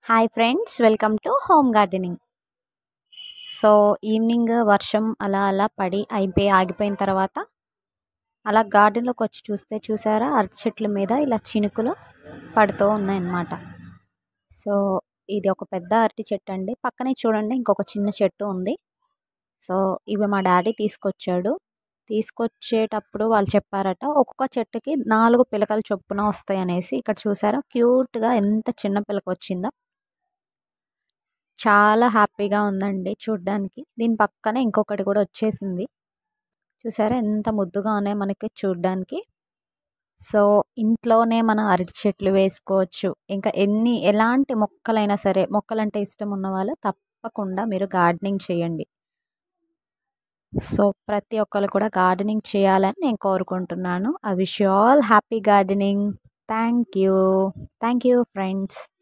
hi friends welcome to home gardening so evening వర్షం అలా అలా పడి అయిపోయి ఆగిపోయిన తర్వాత అలా గార్డెన్లోకి వచ్చి చూస్తే చూసారా అరటి చెట్ల మీద ఇలా చినుకులు పడుతూ ఉన్నాయన్నమాట సో ఇది ఒక పెద్ద అరటి చెట్టు అండి పక్కనే చూడండి ఇంకొక చిన్న చెట్టు ఉంది సో ఇవి మా డాడీ తీసుకొచ్చాడు తీసుకొచ్చేటప్పుడు వాళ్ళు చెప్పారట ఒక్కొక్క చెట్టుకి నాలుగు పిలకల చొప్పున వస్తాయి అనేసి ఇక్కడ చూసారా క్యూట్గా ఎంత చిన్న పిలక వచ్చిందో చాలా హ్యాపీగా ఉందండి చూడ్డానికి దీని పక్కనే ఇంకొకటి కూడా వచ్చేసింది చూసారా ఎంత ముద్దుగా ఉన్నాయి మనకి చూడ్డానికి సో ఇంట్లోనే మనం అరటి చెట్లు వేసుకోవచ్చు ఇంకా ఎన్ని ఎలాంటి మొక్కలైనా సరే మొక్కలంటే ఇష్టం ఉన్న వాళ్ళు తప్పకుండా మీరు గార్డెనింగ్ చేయండి సో ప్రతి ఒక్కరు కూడా గార్డెనింగ్ చేయాలని నేను కోరుకుంటున్నాను I wish you all happy gardening thank you thank you friends